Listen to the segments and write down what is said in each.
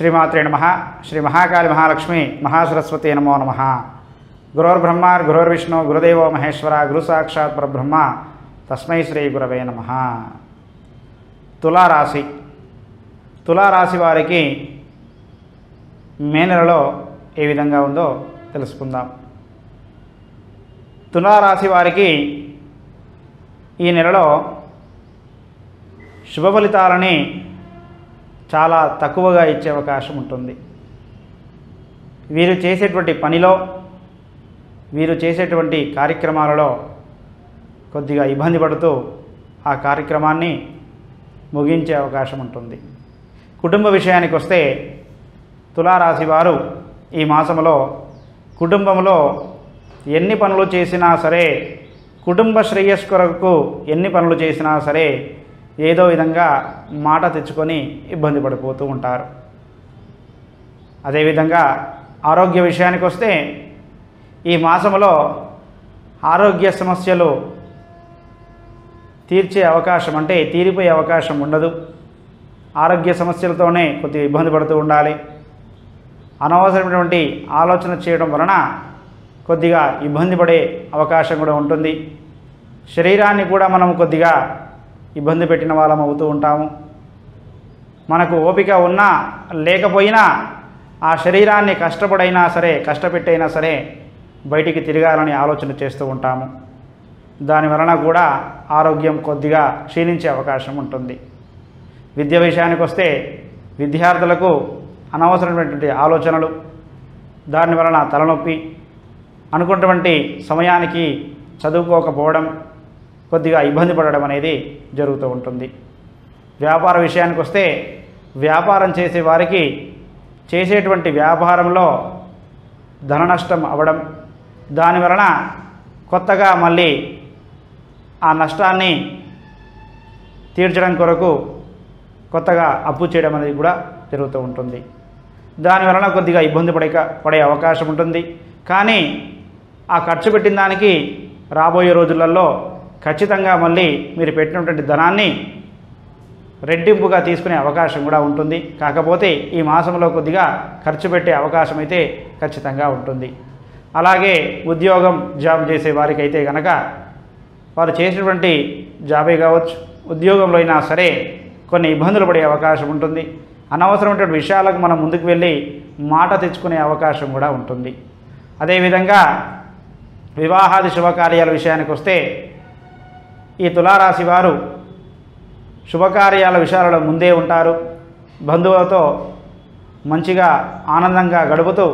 శ్రీమాత్రే నమ శ్రీ మహాకాళి మహాలక్ష్మి మహాసరస్వతి నమో నమ గురోర్బ్రహ్మ గురోర్విష్ణు గురుదేవో మహేశ్వర గురు సాక్షాత్ పరబ్రహ్మ తస్మై శ్రీ గురవే నమ తులారాశి తులారాశి వారికి మే నెలలో ఏ విధంగా ఉందో తెలుసుకుందాం తులారాశి వారికి ఈ నెలలో శుభ ఫలితాలని చాలా తక్కువగా ఇచ్చే అవకాశం ఉంటుంది వీరు చేసేటువంటి పనిలో వీరు చేసేటువంటి కార్యక్రమాలలో కొద్దిగా ఇబ్బంది పడుతూ ఆ కార్యక్రమాన్ని ముగించే అవకాశం ఉంటుంది కుటుంబ విషయానికి వస్తే తులారాశి వారు ఈ మాసంలో కుటుంబంలో ఎన్ని పనులు చేసినా సరే కుటుంబ శ్రేయస్ కొరకు ఎన్ని పనులు చేసినా సరే ఏదో విధంగా మాట తెచ్చుకొని ఇబ్బంది పడిపోతూ ఉంటారు అదేవిధంగా ఆరోగ్య విషయానికి వస్తే ఈ మాసంలో ఆరోగ్య సమస్యలు తీర్చే అవకాశం అంటే తీరిపోయే అవకాశం ఉండదు ఆరోగ్య సమస్యలతోనే కొద్దిగా ఇబ్బంది పడుతూ ఉండాలి అనవసరమైనటువంటి ఆలోచన చేయడం వలన కొద్దిగా ఇబ్బంది పడే అవకాశం కూడా ఉంటుంది శరీరాన్ని కూడా మనం కొద్దిగా ఇబ్బంది పెట్టిన వాళ్ళం అవుతూ ఉంటాము మనకు ఓపిక ఉన్నా లేకపోయినా ఆ శరీరాన్ని కష్టపడైనా సరే కష్టపెట్టైనా సరే బయటికి తిరగాలని ఆలోచన చేస్తూ ఉంటాము దాని వలన కూడా ఆరోగ్యం కొద్దిగా క్షీణించే అవకాశం ఉంటుంది విద్య విషయానికి వస్తే విద్యార్థులకు అనవసరమైనటువంటి ఆలోచనలు దాని వలన తలనొప్పి అనుకున్నటువంటి సమయానికి చదువుకోకపోవడం కొద్దిగా ఇబ్బంది పడడం అనేది జరుగుతూ ఉంటుంది వ్యాపార విషయానికి వస్తే వ్యాపారం చేసే వారికి చేసేటువంటి వ్యాపారంలో ధన నష్టం అవ్వడం దాని వలన కొత్తగా మళ్ళీ ఆ నష్టాన్ని తీర్చడం కొరకు కొత్తగా అప్పు చేయడం అనేది కూడా జరుగుతూ ఉంటుంది దాని వలన కొద్దిగా ఇబ్బంది పడక పడే అవకాశం ఉంటుంది కానీ ఆ ఖర్చు పెట్టిన దానికి రాబోయే రోజులలో ఖచ్చితంగా మళ్ళీ మీరు పెట్టినటువంటి ధనాన్ని రెట్టింపుగా తీసుకునే అవకాశం కూడా ఉంటుంది కాకపోతే ఈ మాసంలో కొద్దిగా ఖర్చు పెట్టే అవకాశం అయితే ఖచ్చితంగా ఉంటుంది అలాగే ఉద్యోగం జాబ్ చేసే వారికి అయితే కనుక వారు చేసినటువంటి జాబే కావచ్చు ఉద్యోగంలో అయినా సరే కొన్ని ఇబ్బందులు పడే అవకాశం ఉంటుంది అనవసరమైనటువంటి విషయాలకు మనం ముందుకు వెళ్ళి మాట తెచ్చుకునే అవకాశం కూడా ఉంటుంది అదేవిధంగా వివాహాది శుభకార్యాల విషయానికి వస్తే ఈ తులారాశి వారు శుభకార్యాల విషయాలలో ముందే ఉంటారు బంధువులతో మంచిగా ఆనందంగా గడుపుతూ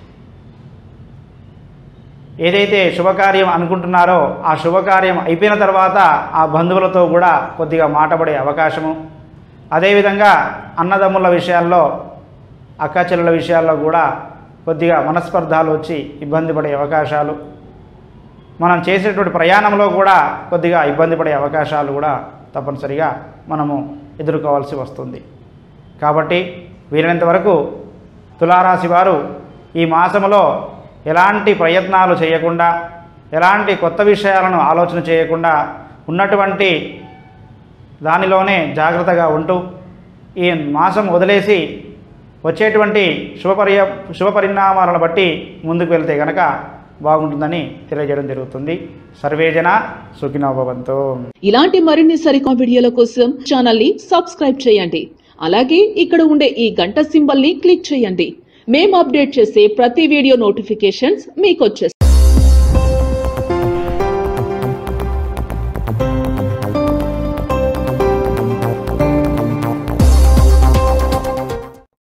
ఏదైతే శుభకార్యం అనుకుంటున్నారో ఆ శుభకార్యం అయిపోయిన తర్వాత ఆ బంధువులతో కూడా కొద్దిగా మాటపడే అవకాశము అదేవిధంగా అన్నదమ్ముల విషయాల్లో అక్క చెల్లెల విషయాల్లో కూడా కొద్దిగా మనస్పర్ధాలు వచ్చి ఇబ్బంది పడే అవకాశాలు మనం చేసేటువంటి ప్రయాణంలో కూడా కొద్దిగా ఇబ్బంది పడే అవకాశాలు కూడా తప్పనిసరిగా మనము ఎదుర్కోవాల్సి వస్తుంది కాబట్టి వీలైనంత వరకు తులారాశి వారు ఈ మాసంలో ఎలాంటి ప్రయత్నాలు చేయకుండా ఎలాంటి కొత్త విషయాలను ఆలోచన చేయకుండా ఉన్నటువంటి దానిలోనే జాగ్రత్తగా ఉంటూ ఈ మాసం వదిలేసి వచ్చేటువంటి శుభపర్య శుభపరిణామాలను బట్టి ముందుకు వెళ్తే గనక బాగుంటుందని తెలియజేయడం జరుగుతుంది సర్వేజన సుఖినో భవంతు ఇలాంటి మరిన్ని సరికొత్త వీడియోల కోసం ఛానల్ ని సబ్స్క్రైబ్ చేయండి అలాగే ఇక్కడ ఉండే ఈ గంట సింబల్ ని క్లిక్ చేయండి మేము అప్డేట్ చేసే ప్రతి వీడియో నోటిఫికేషన్స్ మీకు వచ్చేస్తాయి